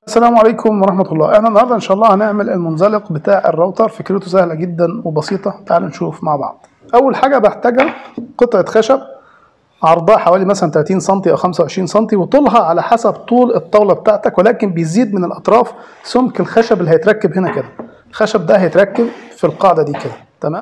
السلام عليكم ورحمة الله احنا النهاردة ان شاء الله هنعمل المنزلق بتاع الراوتر فكرته سهلة جدا وبسيطة تعالوا نشوف مع بعض اول حاجة بحتاجها قطعة خشب عرضها حوالي مثلا 30 سم او 25 سم وطولها على حسب طول الطاولة بتاعتك ولكن بيزيد من الاطراف سمك الخشب اللي هيتركب هنا كده الخشب ده هيتركب في القاعدة دي كده تمام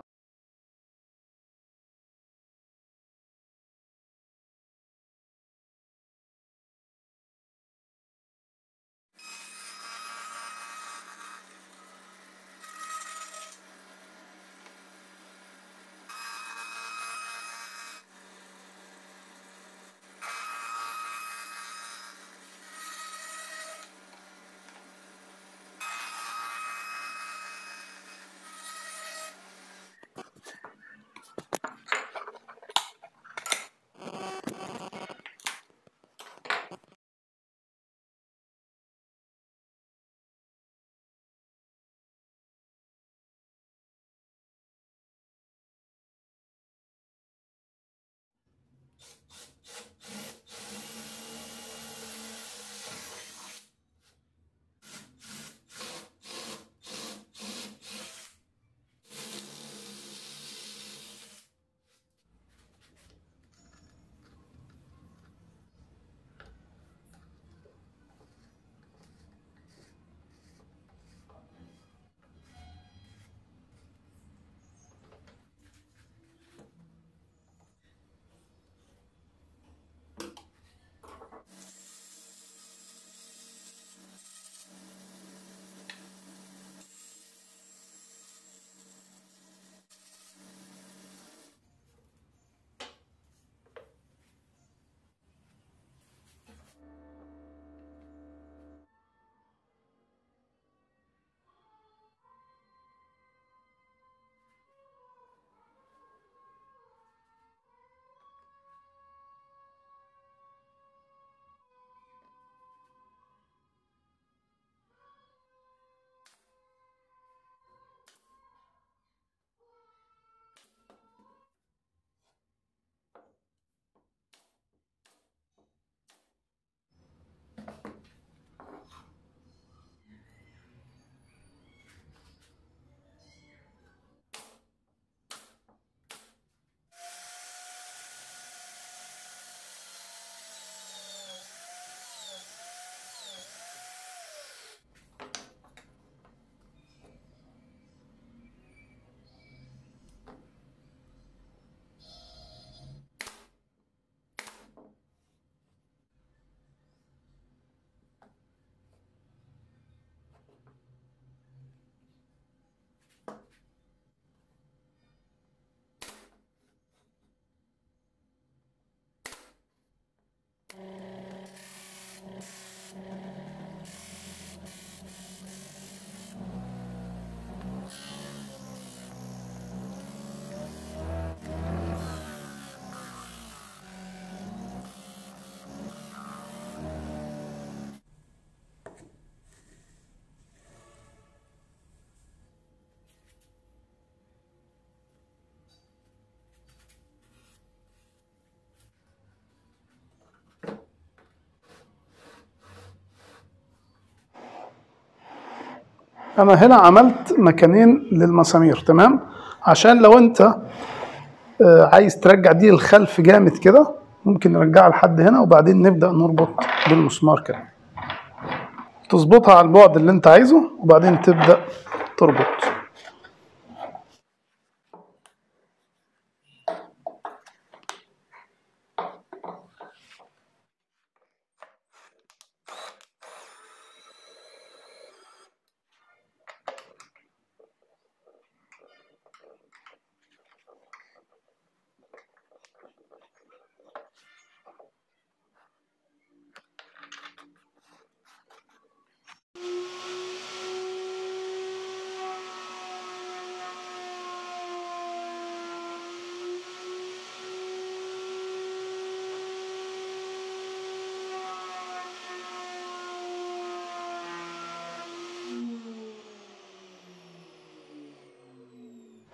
انا هنا عملت مكانين للمسامير تمام عشان لو انت آه، عايز ترجع دي للخلف جامد كده ممكن نرجعها لحد هنا وبعدين نبدأ نربط بالمسمار كده تظبطها على البعد اللي انت عايزه وبعدين تبدأ تربط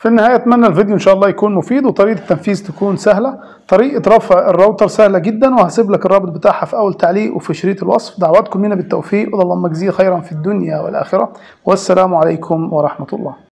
في النهاية أتمنى الفيديو إن شاء الله يكون مفيد وطريقة التنفيذ تكون سهلة طريقة رفع الراوتر سهلة جدا وهسيب لك الرابط بتاعها في أول تعليق وفي شريط الوصف دعواتكم لنا بالتوفيق والله اللهم اجزيه خيرا في الدنيا والآخرة والسلام عليكم ورحمة الله